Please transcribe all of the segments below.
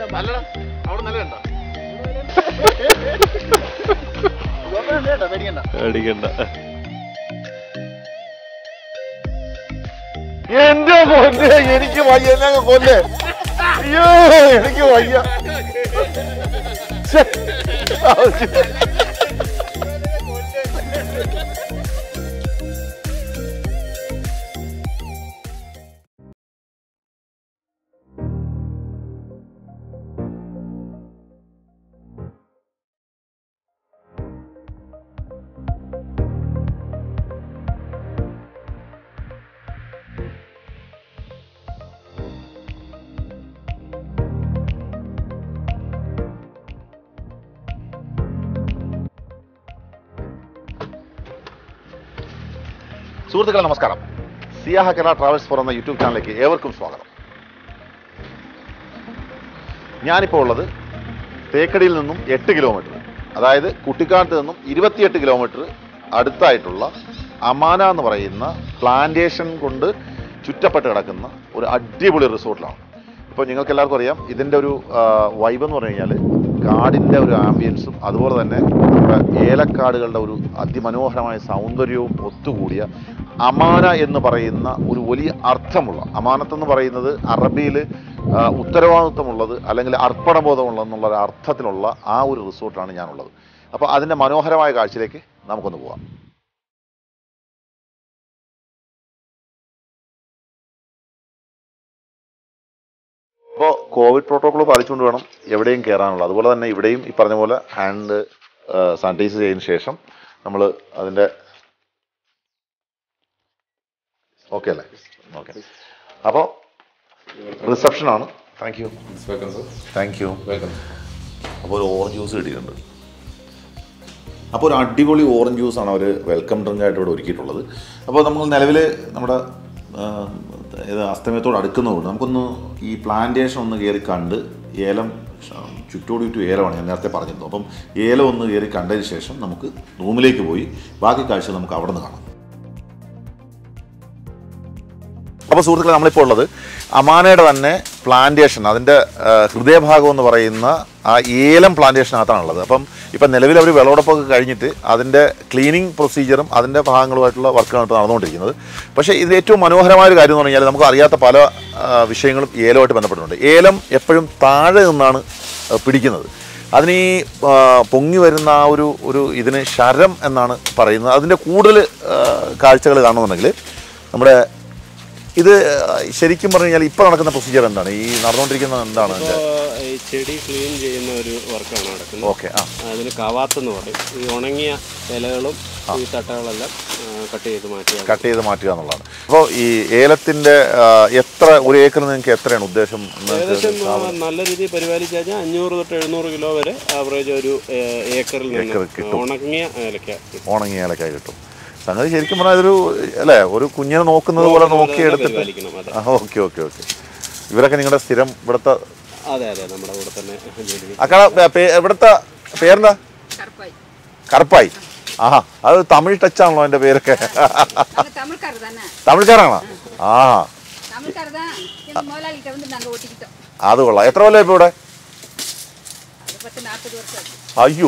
അല്ലടാ അവിടെ നില കണ്ടോ പേടിക്കണ്ട അടിക്കണ്ട എന്റെ കൊല്ലെ എനിക്ക് വയ്യ എന്നെ അങ്ങ് കൊല്ലെ അയ്യോ എനിക്ക് വയ്യ ശ്ശെ. ആവശ്യം. സുഹൃത്തുക്കളെ നമസ്കാരം സിയാഹ കേരള ട്രാവൽസ് ഫോർ എന്ന യൂട്യൂബ് ചാനലിലേക്ക് ഏവർക്കും സ്വാഗതം ഞാനിപ്പോൾ ഉള്ളത് തേക്കടിയിൽ നിന്നും എട്ട് കിലോമീറ്റർ അതായത് കുട്ടിക്കാനത്ത് നിന്നും ഇരുപത്തിയെട്ട് കിലോമീറ്റർ അടുത്തായിട്ടുള്ള അമാന എന്ന് പറയുന്ന പ്ലാന്റേഷൻ കൊണ്ട് ചുറ്റപ്പെട്ട് കിടക്കുന്ന ഒരു അടിപൊളി റിസോർട്ടിലാണ് ഇപ്പോൾ നിങ്ങൾക്ക് എല്ലാവർക്കും അറിയാം ഇതിൻ്റെ ഒരു വൈബ് എന്ന് പറഞ്ഞു കഴിഞ്ഞാൽ കാടിൻ്റെ ഒരു ആംബിയൻസും അതുപോലെ തന്നെ നമ്മുടെ ഏലക്കാടുകളുടെ ഒരു അതിമനോഹരമായ സൗന്ദര്യവും ഒത്തുകൂടിയ അമാന എന്ന് പറയുന്ന ഒരു വലിയ അർത്ഥമുള്ള അമാനത്ത് എന്ന് പറയുന്നത് അറബിയിൽ ഉത്തരവാദിത്വമുള്ളത് അല്ലെങ്കിൽ അർപ്പണബോധമുള്ളത് എന്നുള്ള ഒരു അർത്ഥത്തിലുള്ള ആ ഒരു റിസോർട്ടാണ് ഞാനുള്ളത് അപ്പോൾ അതിൻ്റെ മനോഹരമായ കാഴ്ചയിലേക്ക് നമുക്കൊന്ന് പോവാം അപ്പോൾ കോവിഡ് പ്രോട്ടോകോൾ പാലിച്ചുകൊണ്ട് വേണം എവിടെയും കയറാനുള്ളത് അതുപോലെ തന്നെ ഇവിടെയും ഈ പറഞ്ഞ പോലെ ഹാൻഡ് സാനിറ്റൈസ് ചെയ്തതിന് ശേഷം നമ്മൾ അതിൻ്റെ ഓക്കെ അല്ലേ ഓക്കെ അപ്പോൾ റിസപ്ഷനാണ് താങ്ക് യു താങ്ക് യു അപ്പോൾ ഒരു ഓറഞ്ച് ജ്യൂസ് കിട്ടിയിട്ടുണ്ട് അപ്പോൾ ഒരു അടിപൊളി ഓറഞ്ച് ജ്യൂസാണ് അവർ വെൽക്കം ഡ്രിങ്ക് ആയിട്ട് ഇവിടെ ഒരുക്കിയിട്ടുള്ളത് അപ്പോൾ നമ്മൾ നിലവിൽ നമ്മുടെ ആ, ഇത് അസ്തമയത്തോട് അടുക്കുന്നതുകൊണ്ട് നമുക്കൊന്ന് ഈ പ്ലാന്റേഷൻ ഒന്ന് കയറി കണ്ട് ഏലം ഷ- ചുറ്റോട് ചുറ്റും ഏലമാണ് ഞാൻ നേരത്തെ പറഞ്ഞിരുന്നു അപ്പം ഏലം ഒന്ന് കയറി കണ്ടതിന് ശേഷം നമുക്ക് റൂമിലേക്ക് പോയി ബാക്കി കാഴ്ച നമുക്ക് അവിടെ നിന്ന് കാണാം അപ്പോൾ സുഹൃത്തുക്കളെ നമ്മളിപ്പോൾ ഉള്ളത് അമാനയുടെ തന്നെ പ്ലാന്റേഷൻ അതിൻ്റെ ആ, ഹൃദയഭാഗം എന്ന് പറയുന്ന ആ ഏലം പ്ലാന്റേഷനകത്താണുള്ളത് അപ്പം ഇപ്പം നിലവിൽ അവർ വിളവെടുപ്പൊക്കെ കഴിഞ്ഞിട്ട് അതിൻ്റെ ക്ലീനിങ് പ്രൊസീജിയറും അതിൻ്റെ ഭാഗങ്ങളുമായിട്ടുള്ള വർക്കാണ് ഇപ്പോൾ നടന്നുകൊണ്ടിരിക്കുന്നത് പക്ഷേ ഇതിൽ ഏറ്റവും മനോഹരമായ ഒരു കാര്യം എന്ന് പറഞ്ഞാൽ നമുക്ക് അറിയാത്ത പല ആ, വിഷയങ്ങളും ഏലമായിട്ട് ബന്ധപ്പെട്ടിട്ടുണ്ട് ഏലം എപ്പോഴും താഴെ നിന്നാണ് ആ, പിടിക്കുന്നത് അതിന് ഈ ആ, പൊങ്ങി വരുന്ന ആ ഒരു ഒരു ഇതിന് ശരം എന്നാണ് പറയുന്നത് അതിൻ്റെ കൂടുതൽ കാഴ്ചകൾ കാണുന്നുണ്ടെങ്കിൽ നമ്മുടെ ഇത് ശരിക്കും പറഞ്ഞു കഴിഞ്ഞാൽ ഇപ്പോൾ നടക്കുന്ന പ്രൊസീജിയർ എന്താണ് ഈ നടന്നുകൊണ്ടിരിക്കുന്ന എന്താണ് ഇപ്പോൾ ഈ ചെടി ക്ലീൻ ചെയ്യുന്ന ഒരു വർക്കാണ് നടക്കുന്നത് ഓക്കെ ആ അതിന് കവാത്ത് എന്ന് പറയും ഈ ഉണങ്ങിയ ഇലകളും ഈ തട്ടകളെല്ലാം കട്ട് ചെയ്ത് മാറ്റിയാൽ കട്ട് ചെയ്ത് മാറ്റുക എന്നുള്ളതാണ് അപ്പോൾ ഈ ഏലത്തിൻ്റെ ആ, എത്ര ഒരു ഏക്കറിന് നിങ്ങൾക്ക് എത്രയാണ് ഉദ്ദേശം ഏകദേശം ആ, നല്ല രീതിയിൽ പരിപാലിച്ച് കഴിഞ്ഞാൽ അഞ്ഞൂറ് തൊട്ട് എഴുന്നൂറ് കിലോ വരെ ആവറേജ് ഒരു ഏ, ഏക്കറിൽ ഏക്കറിൽ നിന്ന് കിട്ടും. ഉണങ്ങിയ ഏലക്ക കിട്ടും. ഉണങ്ങിയ ഏലക്കായി കിട്ടും സംഗതി ശരിക്കും പറഞ്ഞാൽ ഇതൊരു അല്ലേ ഒരു കുഞ്ഞിനെ നോക്കുന്നത് പോലെ നോക്കി എടുത്തിട്ട് പരിപാലിക്കണം അതെ ആ ഓക്കെ ഓക്കെ ഓക്കെ ഇവരൊക്കെ നിങ്ങളുടെ സ്ഥിരം ഇവിടുത്തെ അതെ അതെ നമ്മുടെ കൂടെ തന്നെ ജോലി അക്കാള ഇവിടുത്തെ പേരെന്താ கருப்பாய் കറുപ്പായി ആഹാ അത് തമിഴ് ടച്ചാണല്ലോ എൻ്റെ പേരൊക്കെ நாங்க தமிழ்காரர் தானே തമിഴ്ക്കാരാണോ ആ தமிழ்காரர் தான் இந்த முதலாளிகிட்ட வந்து நாங்க ஒட்டிக்கிட்டோம் അത് കൊള്ളാം എത്ര കൊല്ലം ഇപ്പോൾ ഇവിടെ அது பத்து நாற்பது வருஷம் ஆச்சு. അയ്യോ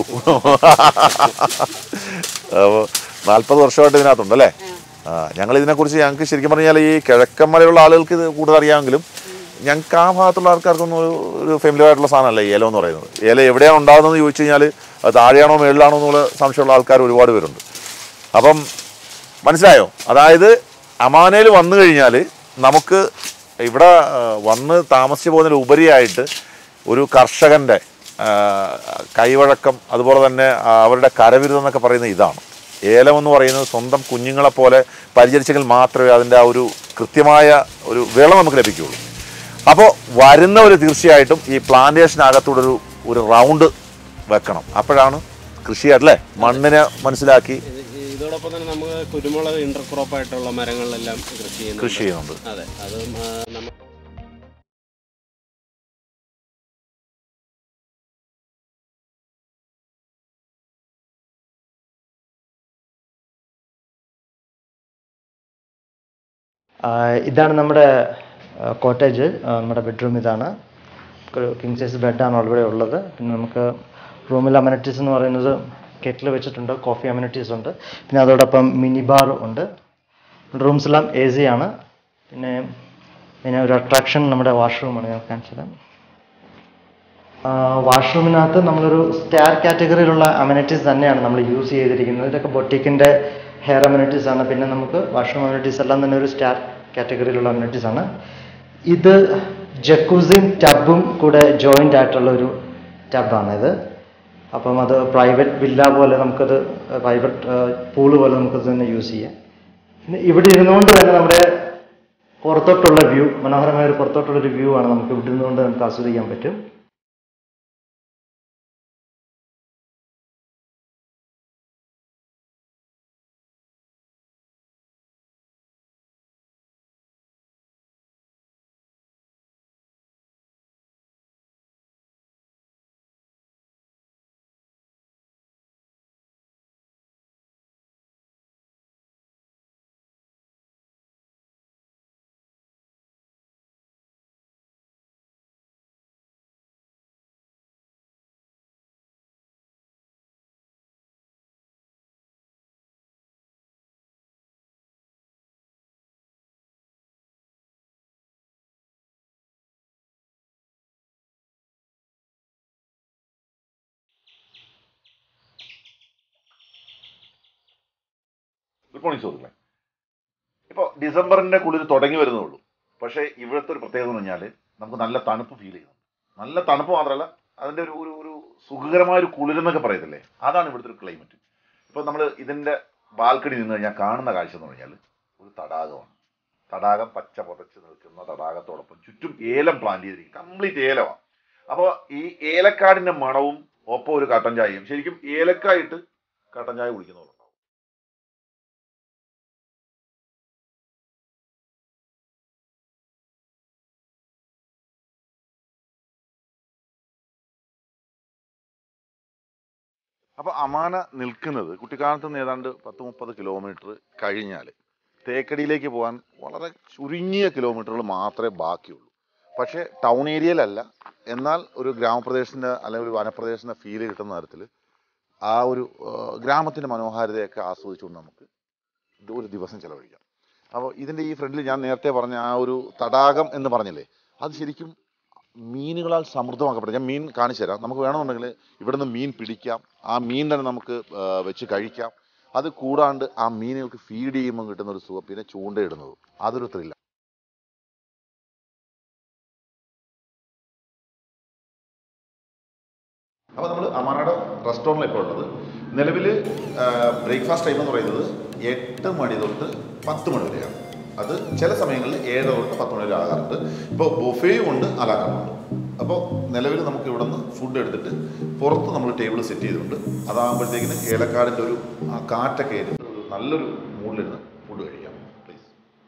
അപ്പോൾ നാൽപ്പത് വർഷമായിട്ട് ഇതിനകത്തുണ്ട് അല്ലേ ആ ഞങ്ങൾ ഇതിനെക്കുറിച്ച് ഞങ്ങൾക്ക് ശരിക്കും പറഞ്ഞാൽ ഈ കിഴക്കൻ മലയുള്ള ആളുകൾക്ക് ഇത് കൂടുതൽ അറിയാമെങ്കിലും ഞങ്ങൾക്ക് ആ ഭാഗത്തുള്ള ആൾക്കാർക്കൊന്നും ഒരു ഒരു ഫെമിലിയർ ആയിട്ടുള്ള സാധനമല്ല ഈ ഏലം എന്ന് പറയുന്നത് ഏലം എവിടെയാണ് ഉണ്ടാകുന്നത് ചോദിച്ചു കഴിഞ്ഞാൽ അത് താഴെയാണോ മേളിലാണോ എന്നുള്ള സംശയമുള്ള ആൾക്കാർ ഒരുപാട് പേരുണ്ട് അപ്പം മനസ്സിലായോ അതായത് അമാനയിൽ വന്നു കഴിഞ്ഞാൽ നമുക്ക് ഇവിടെ ആ, വന്ന് താമസിച്ച് പോകുന്നതിന് ഉപരിയായിട്ട് ഒരു കർഷകൻ്റെ ആ, കൈവഴക്കം അതുപോലെ തന്നെ ആ, അവരുടെ കരവിരുതം എന്നൊക്കെ പറയുന്നത് ഇതാണ് ഏലം എന്ന് പറയുന്നത് സ്വന്തം കുഞ്ഞുങ്ങളെപ്പോലെ പരിചരിച്ചെങ്കിൽ മാത്രമേ അതിൻ്റെ ആ ഒരു കൃത്യമായ ഒരു വിള നമുക്ക് ലഭിക്കുകയുള്ളൂ അപ്പോൾ വരുന്നവർ തീർച്ചയായിട്ടും ഈ പ്ലാന്റേഷനകത്തൂടെ ഒരു ഒരു റൗണ്ട് വെക്കണം അപ്പോഴാണ് കൃഷിയായിട്ടല്ലേ മണ്ണിനെ മനസ്സിലാക്കി ഇത് ഇതോടൊപ്പം തന്നെ നമുക്ക് കുരുമുളക് ഇന്റർ ക്രോപ്പ് ആയിട്ടുള്ള മരങ്ങളിലെല്ലാം കൃഷി ചെയ്യുന്നു കൃഷി ചെയ്യുന്നുണ്ട് അതെ അത് നമ്മൾ ആ, ഇതാണ് നമ്മുടെ കോട്ടേജ് നമ്മുടെ ബെഡ്റൂം ഇതാണ് ഒരു കിങ് സൈസ് ബെഡാണ് ഇവിടെ ഉള്ളത് പിന്നെ നമുക്ക് റൂമിൽ അമ്യൂണിറ്റീസ് എന്ന് പറയുന്നത് കെറ്റിൽ വെച്ചിട്ടുണ്ട് കോഫി അമ്യൂണിറ്റീസ് ഉണ്ട് പിന്നെ അതോടൊപ്പം മിനി ബാർ ഉണ്ട് റൂംസ് എല്ലാം എ സി ആണ് പിന്നെ പിന്നെ ഒരു അട്രാക്ഷൻ നമ്മുടെ വാഷ്റൂമാണ് ഞാൻ കാണിച്ചത് വാഷ്റൂമിനകത്ത് നമ്മളൊരു സ്റ്റാർ കാറ്റഗറിയിലുള്ള അമ്യൂണിറ്റീസ് തന്നെയാണ് നമ്മൾ യൂസ് ചെയ്തിരിക്കുന്നത് ഇതൊക്കെ ബൊട്ടിക്കിൻ്റെ ഹെയർ അമ്യൂണിറ്റീസ് ആണ് പിന്നെ നമുക്ക് വാഷ്റൂം അമ്യൂണിറ്റീസ് എല്ലാം തന്നെ ഒരു സ്റ്റാർ കാറ്റഗറിയിലുള്ള അമ്യൂണിറ്റീസ് ആണ് ഇത് ജക്കൂസും ടബും കൂടെ ജോയിൻ്റ് ആയിട്ടുള്ള ഒരു ടബാണ് ഇത് അപ്പം അത് പ്രൈവറ്റ് വില്ല പോലെ നമുക്കത് പ്രൈവറ്റ് പൂള് പോലെ നമുക്കത് തന്നെ യൂസ് ചെയ്യാം പിന്നെ ഇവിടെ ഇരുന്നുകൊണ്ട് തന്നെ നമ്മുടെ പുറത്തോട്ടുള്ള വ്യൂ മനോഹരമായ ഒരു പുറത്തോട്ടുള്ള ഒരു വ്യൂ ആണ് നമുക്ക് ഇവിടെ നിന്നുകൊണ്ട് നമുക്ക് ആസ്വദിക്കാൻ പറ്റും ഗുഡ് മോർണിംഗ് സുഹൃത്തുക്കളെ ഇപ്പോൾ ഡിസംബറിന്റെ കുളിർ തുടങ്ങി വരുന്നേ ഉള്ളൂ പക്ഷേ ഇവിടുത്തെ ഒരു പ്രത്യേകത എന്ന് പറഞ്ഞാൽ നമുക്ക് നല്ല തണുപ്പ് ഫീൽ ചെയ്യുന്നു നല്ല തണുപ്പ് മാത്രമല്ല അതിന്റെ ഒരു ഒരു ഒരു സുഖകരമായ ഒരു കുളിരെന്നൊക്കെ പറയത്തില്ലേ അതാണ് ഇവിടുത്തെ ഒരു ക്ലൈമറ്റ് ഇപ്പോൾ നമ്മൾ ഇതിന്റെ ബാൽക്കണി നിന്ന് കഴിഞ്ഞാൽ കാണുന്ന കാഴ്ച എന്ന് പറഞ്ഞാൽ ഒരു തടാകമാണ് തടാകം പച്ച പുതച്ച് നിൽക്കുന്ന തടാകത്തോടൊപ്പം ചുറ്റും ഏലം പ്ലാന്റ് ചെയ്തിരിക്കും കംപ്ലീറ്റ് ഏലമാണ് അപ്പോൾ ഈ ഏലക്കാടിന്റെ മണവും ഒപ്പം ഒരു കട്ടൻ ചായയും ശരിക്കും ഏലക്കായിട്ട് കട്ടൻ ചായ കുടിക്കുന്നവരുണ്ടാവും അപ്പൊ അമാന നിൽക്കുന്നത് കുട്ടിക്കാലത്ത് നിന്ന് ഏതാണ്ട് പത്ത് മുപ്പത് കിലോമീറ്റർ കഴിഞ്ഞാൽ തേക്കടിയിലേക്ക് പോകാൻ വളരെ ചുരുങ്ങിയ കിലോമീറ്ററുകൾ മാത്രമേ ബാക്കിയുള്ളൂ പക്ഷേ ടൗൺ ഏരിയയിലല്ല എന്നാൽ ഒരു ഗ്രാമപ്രദേശത്തിൻ്റെ അല്ലെങ്കിൽ ഒരു വനപ്രദേശത്തിൻ്റെ ഫീല് കിട്ടുന്ന തരത്തിൽ ആ ഒരു ആ, ഗ്രാമത്തിൻ്റെ മനോഹാരിതയൊക്കെ ആസ്വദിച്ചുകൊണ്ട് നമുക്ക് ഇത് ഒരു ദിവസം ചെലവഴിക്കാം അപ്പോൾ ഇതിൻ്റെ ഈ ഫ്രണ്ടിൽ ഞാൻ നേരത്തെ പറഞ്ഞ ആ ഒരു തടാകം എന്ന് പറഞ്ഞില്ലേ അത് ശരിക്കും മീനുകളാൽ സമൃദ്ധമാക്കപ്പെട്ട ഞാൻ മീൻ കാണിച്ചു തരാം നമുക്ക് വേണമെന്നുണ്ടെങ്കിൽ ഇവിടുന്ന് മീൻ പിടിക്കാം ആ മീൻ തന്നെ നമുക്ക് ആ, വെച്ച് കഴിക്കാം അത് കൂടാണ്ട് ആ മീനുകൾക്ക് ഫീഡ് ചെയ്യുമ്പോൾ കിട്ടുന്ന ഒരു സുഖം പിന്നെ ചൂണ്ടയിടുന്നത് അതൊരു ത്രില്ല അപ്പോൾ നമ്മൾ അമാനയുടെ റെസ്റ്റോറൻറ്റിൽ ഇപ്പോൾ ഉള്ളത് നിലവിൽ ബ്രേക്ക്ഫാസ്റ്റ് ടൈം എന്ന് പറയുന്നത് എട്ട് മണി തൊട്ട് പത്ത് മണി വരെയാണ് അത് ചില സമയങ്ങളിൽ ഏഴ് തൊട്ട് പത്ത് മണി വരെ ആകാറുണ്ട് ഇപ്പോൾ ബൊഫേയും ഉണ്ട് അലാക്കാറുണ്ട് അപ്പോൾ നിലവിൽ നമുക്ക് ഇവിടെ നിന്ന് ഫുഡ് എടുത്തിട്ട് പുറത്ത് നമ്മൾ ടേബിൾ സെറ്റ് ചെയ്തിട്ടുണ്ട് അതാകുമ്പോഴത്തേക്കിന് ഏലക്കാടിൻ്റെ ഒരു ആ കാറ്റൊക്കെ ഏറ്റിട്ട് ഒരു നല്ലൊരു മൂഡിലിരുന്ന് ഫുഡ് കഴിക്കാം പ്ലീസ്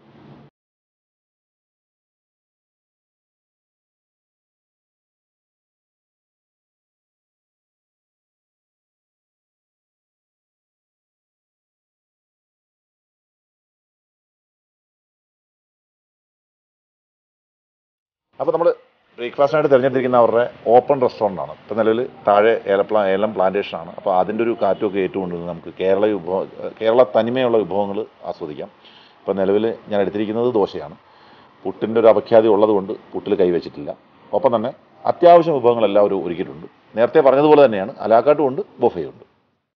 അപ്പോൾ നമ്മൾ ബ്രേക്ക്ഫാസ്റ്റിനായിട്ട് തിരഞ്ഞെടുത്തിരിക്കുന്ന അവരുടെ ഓപ്പൺ റെസ്റ്റോറൻ്റ് ആണ് ഇപ്പോൾ നിലവിൽ താഴെ ഏലപ്ലാ ഏലം പ്ലാന്റേഷൻ ആണ് അപ്പോൾ അതിൻ്റെ ഒരു കാറ്റുമൊക്കെ ഏറ്റുകൊണ്ട് നമുക്ക് കേരള വിഭവ കേരള തനിമയുള്ള വിഭവങ്ങൾ ആസ്വദിക്കാം ഇപ്പോൾ നിലവിൽ ഞാൻ എടുത്തിരിക്കുന്നത് ദോശയാണ് പുട്ടിൻ്റെ ഒരു അപഖ്യാതി ഉള്ളതുകൊണ്ട് പുട്ടിൽ കൈവച്ചിട്ടില്ല ഒപ്പം തന്നെ അത്യാവശ്യം വിഭവങ്ങളെല്ലാം അവർ ഒരുക്കിയിട്ടുണ്ട് നേരത്തെ പറഞ്ഞതുപോലെ തന്നെയാണ് അലാക്കാട്ടും ഉണ്ട് ബൊഫയും ഉണ്ട്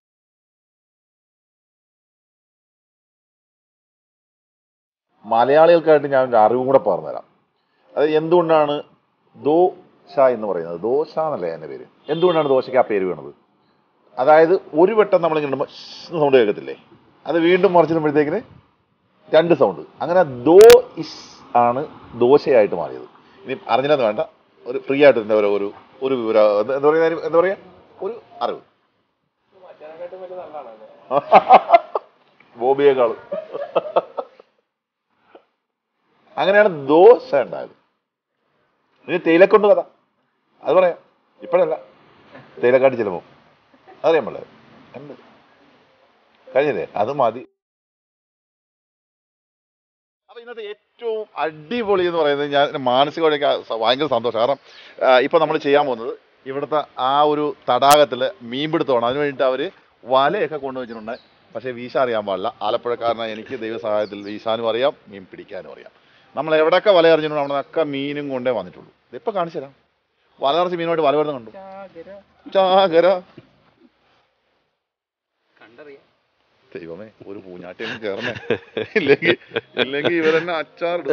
മലയാളികൾക്കായിട്ട് ഞാൻ ഒരു അറിവും കൂടെ പറഞ്ഞു തരാം അത് എന്തുകൊണ്ടാണ് ദോശ എന്ന് പറയുന്നത് ദോശ എന്നല്ലേ എൻ്റെ പേര് എന്തുകൊണ്ടാണ് ദോശയ്ക്ക് ആ പേര് വീണത് അതായത് ഒരു വട്ടം നമ്മളിങ്ങനെ ഇടുമ്പോൾ സൗണ്ട് കേൾക്കത്തില്ലേ അത് വീണ്ടും മറിച്ചിടുമ്പോഴത്തേക്കിന് രണ്ട് സൗണ്ട് അങ്ങനെ ദോ ഇസ് ആണ് ദോശയായിട്ട് മാറിയത് ഇനി അറിഞ്ഞില്ലെന്ന് വേണ്ട ഒരു ഫ്രീ ആയിട്ട് എന്താ പറയുക ഒരു ഒരു വിവര എന്താ എന്താ പറയുക എന്താ പറയുക ഒരു അറിവ് ബോബിയേക്കാൾ അങ്ങനെയാണ് ദോശ ഉണ്ടായത് ഇനി തേയിലക്കൊണ്ട് കഥ അത് പറയാം ഇപ്പോഴല്ല തേയിലക്കാട്ട് ചിലപ്പോൾ അതറിയാൻ പാടില്ല ഉണ്ട് കഴിഞ്ഞില്ലേ അത് മതി അപ്പൊ ഇന്നത്തെ ഏറ്റവും അടിപൊളി എന്ന് പറയുന്നത് ഞാൻ മാനസികമായിട്ട് സ- ഭയങ്കര സന്തോഷം കാരണം ആ, ഇപ്പൊ നമ്മൾ ചെയ്യാൻ പോകുന്നത് ഇവിടുത്തെ ആ ഒരു തടാകത്തിൽ മീൻപിടുത്തമാണ് അതിന് വേണ്ടിയിട്ട് അവർ വലയൊക്കെ കൊണ്ടുവച്ചിട്ടുണ്ട് പക്ഷേ വീശാൻ അറിയാൻ പാടില്ല ആലപ്പുഴക്കാരനായ എനിക്ക് ദൈവസഹായത്തിൽ വീശാനും അറിയാം മീൻ പിടിക്കാനും അറിയാം നമ്മൾ എവിടെയൊക്കെ വല എറിഞ്ഞിട്ടുണ്ടോ അവിടെയൊക്കെ മീനും കൊണ്ടേ വന്നിട്ടുള്ളൂ ഇതിപ്പോൾ കാണിച്ചു തരാം വല നിറച്ച് മീനുമായിട്ട് വല വരുന്ന കണ്ടു ചാകര ദൈവമേ ഒരു പൂഞ്ഞാട്ടിയും കയറണേ ഇല്ലെങ്കിൽ ഇല്ലെങ്കിൽ ഇവരെന്നെ അച്ചാറിടും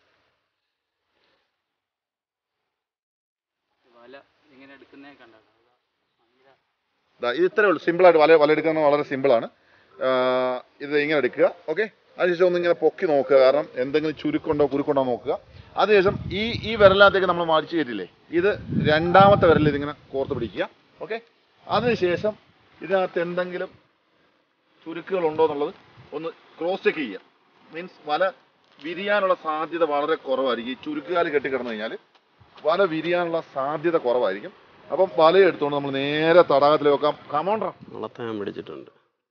ദാ ഇത് ഇത്രേ ഉള്ളൂ സിമ്പിളായിട്ട് വല വല എടുക്കുന്നത് വളരെ സിമ്പിളാണ് ഇത് ഇങ്ങനെ എടുക്കുക ഓക്കെ അതിനുശേഷം ഒന്ന് ഇങ്ങനെ പൊക്കി നോക്കുക കാരണം എന്തെങ്കിലും ചുരുക്കുണ്ടോ കുരുക്കുണ്ടോ നോക്കുക അതിനുശേഷം ഈ ഈ വിരലിനകത്തേക്ക് നമ്മൾ മാടിച്ചു കയറ്റില്ലേ ഇത് രണ്ടാമത്തെ വിരലിൽ ഇതിങ്ങനെ കോർത്ത് പിടിക്കുക ഓക്കെ അതിനുശേഷം ഇതിനകത്ത് എന്തെങ്കിലും ചുരുക്കുകൾ ഉണ്ടോ എന്നുള്ളത് ഒന്ന് ക്രോസ് ചെക്ക് ചെയ്യുക മീൻസ് വല വിരിയാനുള്ള സാധ്യത വളരെ കുറവായിരിക്കും ഈ ചുരുക്കുകാല് കെട്ടിക്കിടന്നു കഴിഞ്ഞാൽ വല വിരിയാനുള്ള സാധ്യത കുറവായിരിക്കും അപ്പം വല എടുത്തുകൊണ്ട് നമ്മൾ നേരെ തടാകത്തിൽ വെക്കാം കമോണ്ട്രാ മുളത്ത് ഞാൻ പിടിച്ചിട്ടുണ്ട്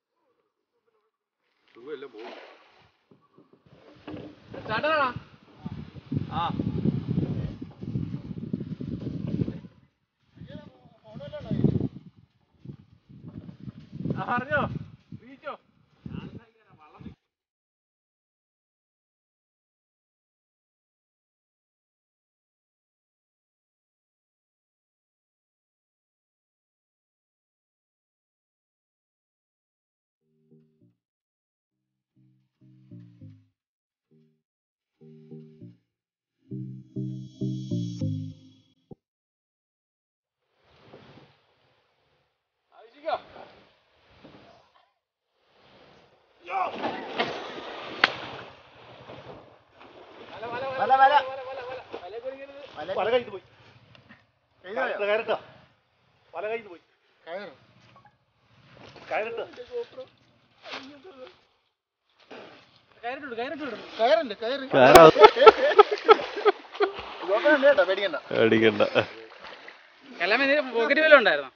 അടിക്കണ്ട പോക്കറ്റ് വല്ലതും ഉണ്ടായിരുന്നോ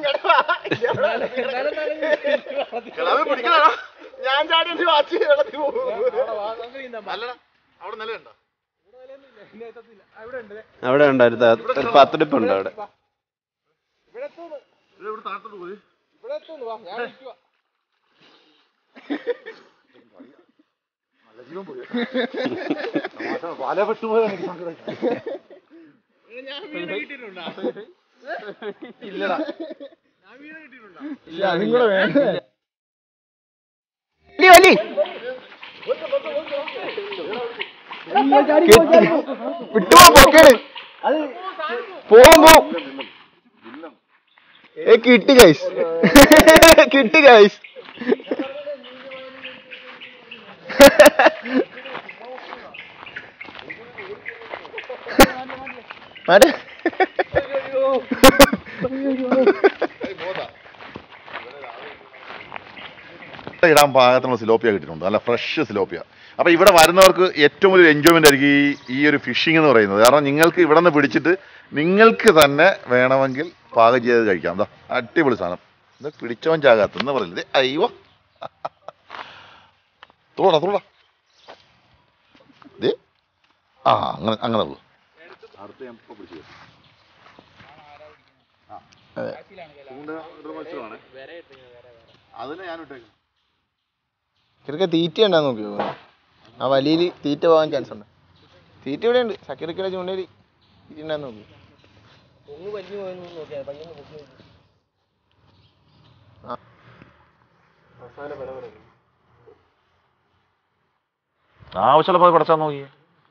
ഞാൻ ചാടി വാച്ച് വെള്ളത്തിൽ പോകും അല്ലടാ അവിടെ നിലയുണ്ടോ അവിടെ ഉണ്ടായിരുന്നു ഒരു പത്തിടിപ്പുണ്ട് അവിടെ ഇവിടെ താഴത്തോട്ട് പോയി നല്ല ജീവൻ പോയി വല പെട്ടുപോയ എനിക്ക് സങ്കടം ഇല്ലടാ ഇല്ല അതും കൂടെ വേണ്ട വിട്ടുപോ പൊക്കേണ് പോകുമ്പോ ഏ കിട്ടി ഗൈസ് കിട്ടി ഗൈസ് മാറ്റേ ഇടാൻ പാകത്തിനുള്ള സിലോപ്പിയ കിട്ടിയിട്ടുണ്ട് നല്ല ഫ്രഷ് സിലോപ്പിയ അപ്പൊ ഇവിടെ വരുന്നവർക്ക് ഏറ്റവും വലിയ എൻജോയ്മെന്റ് ആയിരിക്കും ഈ ഈ ഒരു ഫിഷിംഗ് എന്ന് പറയുന്നത് കാരണം നിങ്ങൾക്ക് ഇവിടെ നിന്ന് പിടിച്ചിട്ട് നിങ്ങൾക്ക് തന്നെ വേണമെങ്കിൽ പാകം ചെയ്ത് കഴിക്കാം എന്താ അടിപൊളി സാധനം ഇത് പിടിച്ചവൻ ചാകാത്ത എന്ന് പറയില്ലേ അയ്യോ തോടാ തോടാ ദേ ആ അങ്ങനെ അങ്ങനെ ഉള്ളു അടുത്ത ഞാൻ ഇപ്പൊ പിടിച്ചു മത്സരമാണ് അതിന് ഞാൻ ഇട്ടേക്കും ചെറുക്ക തീറ്റ ഉണ്ടാന്ന് നോക്കിയോ ആ വലിയ തീറ്റ പോകാൻ ചാൻസ് ഉണ്ട് തീറ്റ ഇവിടെ ഉണ്ട് സക്കീർക്കയുടെ ചൂണ്ടയിൽ തീറ്റ ഉണ്ടാന്ന് നോക്കി ആവശ്യമുള്ള പോയി പടച്ചാൻ നോക്കി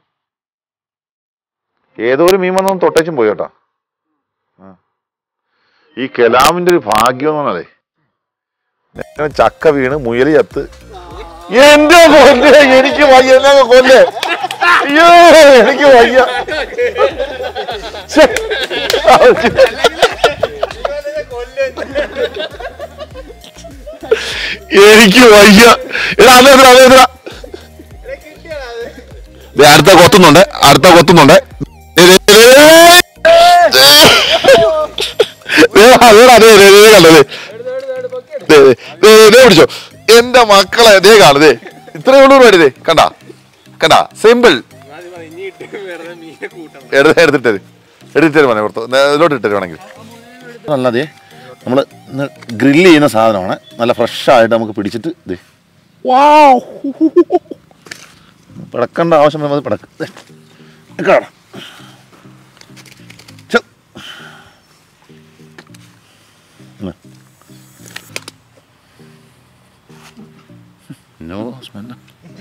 ഏതോ ഒരു മീൻ വന്നൊന്നും തൊട്ടേച്ചും പോയി കേട്ടാ ആ. ഈ കെലാമിന്റെ ഒരു ഭാഗ്യം എന്ന് പറഞ്ഞാലേ നേരെ ചക്ക വീണ് മുയലി ചത്ത് എന്റെ കൊല്ലെ എനിക്ക് വയ്യ എന്നെ കൊല്ലെ അയ്യോ എനിക്ക് വയ്യ ശ്ശെ. എനിക്ക് വയ്യ എടാ അല്ലേ അല്ലേ ദേ, അടുത്ത കൊത്തുന്നുണ്ട് അടുത്ത കൊത്തുന്നുണ്ട് ദേ, ദേ, ദേ, ദേ. ദേ, അതേടാ, ദേ, ദേ, ദേ, കണ്ടോ, ദേ. ദേ, ദേ, ദേ, ദേ, പിടിച്ചോ എന്റെ മക്കളെ ദേ കാണു ദേ ഇത്രയും ഉള്ളൂ പരിപാടി ദേ കണ്ട കണ്ടാ സിമ്പിൾ ഇനി ഇട്ട് വെറുതെ മീനെ കൂട്ടണം എടുത്ത് എടുത്തിട്ട് എടുത്തിട്ട് മതി പുറത്ത് നേ- ഇതിലോട്ട് ഇട്ടിട്ട് വേണമെങ്കിൽ നല്ലതേ നമ്മൾ ഗ്രില്ല് ചെയ്യുന്ന സാധനമാണ് നല്ല ഫ്രഷ് ആയിട്ട് നമുക്ക് പിടിച്ചിട്ട് ഇത് വാ പിടക്കേണ്ട ആവശ്യം വരുമ്പോൾ അത് പിടക്ക് ദേ, നിക്കടാ. ഛെ. ഇന്ന്. നോ സ്മെല്ല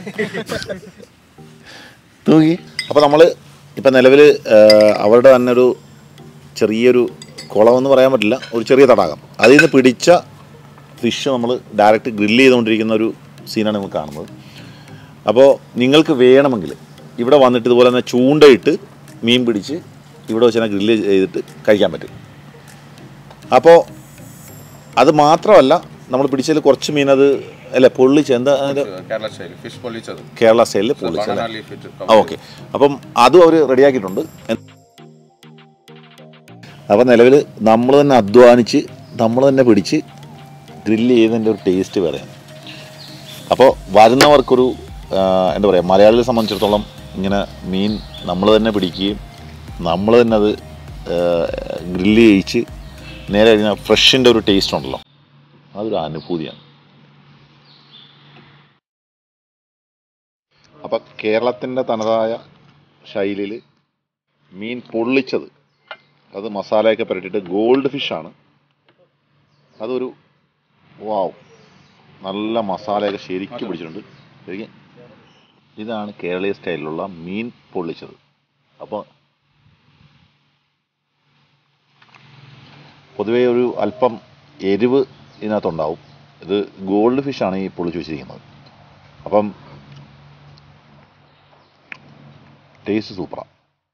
തൂക്കി അപ്പോൾ നമ്മൾ ഇപ്പം നിലവിൽ അവരുടെ തന്നെ ഒരു ചെറിയൊരു കുളമെന്ന് പറയാൻ പറ്റില്ല ഒരു ചെറിയ തടാകം അതിൽ നിന്ന് പിടിച്ച ഫിഷ് നമ്മൾ ഡയറക്റ്റ് ഗ്രില്ല് ചെയ്തുകൊണ്ടിരിക്കുന്ന ഒരു സീനാണ് നമ്മൾ കാണുന്നത് അപ്പോൾ നിങ്ങൾക്ക് വേണമെങ്കിൽ ഇവിടെ വന്നിട്ട് ഇതുപോലെ തന്നെ ചൂണ്ടയിട്ട് മീൻ പിടിച്ച് ഇവിടെ വെച്ച് തന്നെ ഗ്രില്ല് ചെയ്തിട്ട് കഴിക്കാൻ പറ്റും അപ്പോൾ അത് മാത്രമല്ല നമ്മൾ പിടിച്ചതിൽ കുറച്ച് മീൻ അത് അല്ല പൊള്ളിച്ച് എന്താ അതിൻ്റെ കേരള സ്റ്റൈൽ ഫിഷ് പൊള്ളിച്ചത് കേരള സ്റ്റൈലിൽ പൊള്ളിച്ചത് ബനാന ലീഫ് ഇട്ട് ആ ഓക്കെ അപ്പം അതും അവർ റെഡിയാക്കിയിട്ടുണ്ട് അപ്പം നിലവിൽ നമ്മൾ തന്നെ അധ്വാനിച്ച് നമ്മൾ തന്നെ പിടിച്ച് ഗ്രില്ല് ചെയ്തതിൻ്റെ ഒരു ടേസ്റ്റ് വേറെയാണ് അപ്പോൾ വരുന്നവർക്കൊരു ആ, എന്താ പറയുക മലയാളികളെ സംബന്ധിച്ചിടത്തോളം ഇങ്ങനെ മീൻ നമ്മൾ തന്നെ പിടിക്കുകയും നമ്മൾ തന്നെ അത് ഗ്രില്ല് ചെയ്യിച്ച് നേരെ കഴിഞ്ഞാൽ ഫ്രഷിൻ്റെ ഒരു ടേസ്റ്റ് ഉണ്ടല്ലോ അതൊരു അനുഭൂതിയാണ് അപ്പം കേരളത്തിൻ്റെ തനതായ ശൈലിയിൽ മീൻ പൊള്ളിച്ചത് അത് മസാലയൊക്കെ പുരട്ടിയിട്ട് ഗോൾഡ് ഫിഷാണ് അതൊരു വാവ് നല്ല മസാലയൊക്കെ ശരിക്കും പിടിച്ചിട്ടുണ്ട് ശരിക്കും ഇതാണ് കേരളീയ സ്റ്റൈലിലുള്ള മീൻ പൊള്ളിച്ചത് അപ്പോൾ പൊതുവേ ഒരു അല്പം എരിവ് ഇതിനകത്തുണ്ടാവും ഇത് ഗോൾഡ് ഫിഷാണ് ഈ പൊള്ളിച്ച് വെച്ചിരിക്കുന്നത് അപ്പം ടേസ്റ്റ് സൂപ്പറാണ്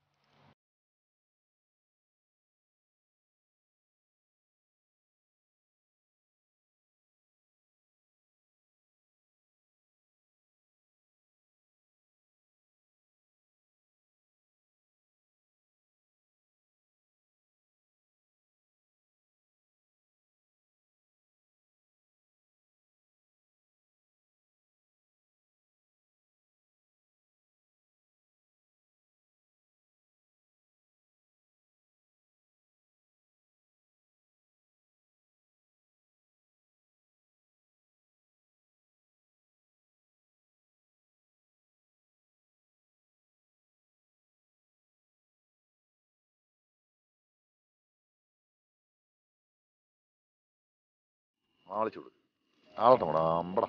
ആളിച്ചൂട് ആളട്ടെ മോടാ അമ്പടാ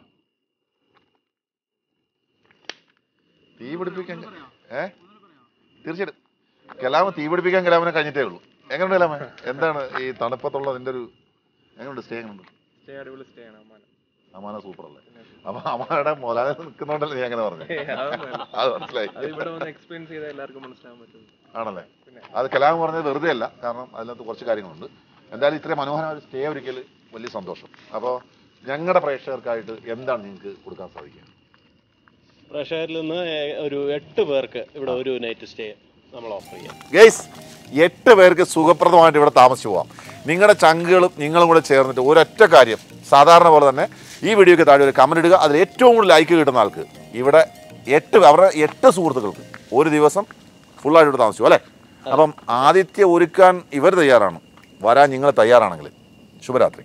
തീ പിടിപ്പിക്കാൻ ഏ തീർച്ചയായിട്ടും കലാമ തീ പിടിപ്പിക്കാൻ കലാമിനെ കഴിഞ്ഞിട്ടേ ഉള്ളൂ എങ്ങനെയുണ്ട് കലാമ എന്താണ് ഈ തണുപ്പത്തുള്ള അതിന്റെ ഒരു എങ്ങനെയുണ്ട് സ്റ്റേ എങ്ങനെയുണ്ട് സ്റ്റേ അടിപൊളി സ്റ്റേ ആണ് അമ്മാന അമാന സൂപ്പർ അല്ലേ അപ്പൊ അമാനയുടെ മുതലാളി നിൽക്കുന്നോണ്ടല്ലേ നീ അങ്ങനെ പറഞ്ഞു അത് മനസ്സിലായി അത് ഇവിടെ വന്ന് എക്സ്പീരിയൻസ് ചെയ്താൽ എല്ലാവർക്കും മനസ്സിലാവാൻ പറ്റും ആണല്ലേ അത് കലാം പറഞ്ഞത് വെറുതെ അല്ല കാരണം അതിനകത്ത് കുറച്ച് കാര്യങ്ങളുണ്ട് എന്തായാലും ഇത്രയും മനോഹരമായ ഒരു സ്റ്റേ ഒരിക്കൽ വലിയ സന്തോഷം അപ്പോൾ ഞങ്ങളുടെ പ്രേക്ഷകർക്കായിട്ട് എന്താണ് നിങ്ങൾക്ക് കൊടുക്കാൻ സാധിക്കുക പ്രഷറിൽ നിന്ന് ഏ- ഒരു എട്ട് പേർക്ക് ഇവിടെ ഒരു നൈറ്റ് സ്റ്റേ നമ്മൾ ഓഫർ ചെയ്യാം ഗൈസ് എട്ട് പേർക്ക് സുഖപ്രദമായിട്ട് ഇവിടെ താമസിച്ചു പോവാം നിങ്ങളുടെ ചങ്കുകളും നിങ്ങളും കൂടെ ചേർന്നിട്ട് ഒരൊറ്റ കാര്യം സാധാരണ പോലെ തന്നെ ഈ വീഡിയോയ്ക്ക് താഴെ ഒരു കമൻറ്റ് ഇടുക അതിൽ ഏറ്റവും കൂടുതൽ ലൈക്ക് കിട്ടുന്ന ആൾക്ക് ഇവിടെ എട്ട് അവരുടെ എട്ട് സുഹൃത്തുക്കൾക്ക് ഒരു ദിവസം ഫുള്ളായിട്ട് ഇവിടെ താമസിച്ചു അല്ലേ അപ്പം ആദിത്യ ഒരുക്കാൻ ഇവർ തയ്യാറാണ് വരാൻ നിങ്ങൾ തയ്യാറാണെങ്കിൽ ശുഭരാത്രി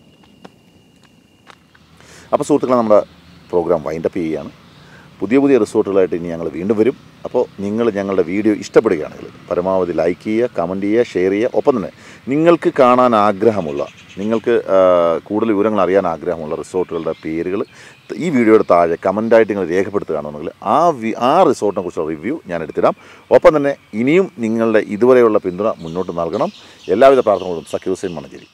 അപ്പോൾ സുഹൃത്തുക്കളെ നമ്മുടെ പ്രോഗ്രാം വൈൻഡപ്പ് ചെയ്യുകയാണ് പുതിയ പുതിയ റിസോർട്ടുകളായിട്ട് ഇനി ഞങ്ങൾ വീണ്ടും വരും അപ്പോൾ നിങ്ങൾ ഞങ്ങളുടെ വീഡിയോ ഇഷ്ടപ്പെടുകയാണെങ്കിൽ പരമാവധി ലൈക്ക് ചെയ്യുക കമൻറ്റ് ചെയ്യുക ഷെയർ ചെയ്യുക ഒപ്പം തന്നെ നിങ്ങൾക്ക് കാണാൻ ആഗ്രഹമുള്ള നിങ്ങൾക്ക് ആ, കൂടുതൽ വിവരങ്ങൾ അറിയാൻ ആഗ്രഹമുള്ള റിസോർട്ടുകളുടെ പേരുകൾ ഈ വീഡിയോയുടെ താഴെ കമൻറ്റായിട്ട് നിങ്ങൾ രേഖപ്പെടുത്തുകയാണെന്നുണ്ടെങ്കിൽ ആ വി ആ റിസോർട്ടിനെ കുറിച്ചുള്ള റിവ്യൂ ഞാൻ എടുത്തിടാം ഒപ്പം തന്നെ ഇനിയും നിങ്ങളുടെ ഇതുവരെയുള്ള പിന്തുണ മുന്നോട്ട് നൽകണം എല്ലാവിധ പ്രാർത്ഥനകളും സക്കീർ ഹുസൈൻ മണഞ്ചേരി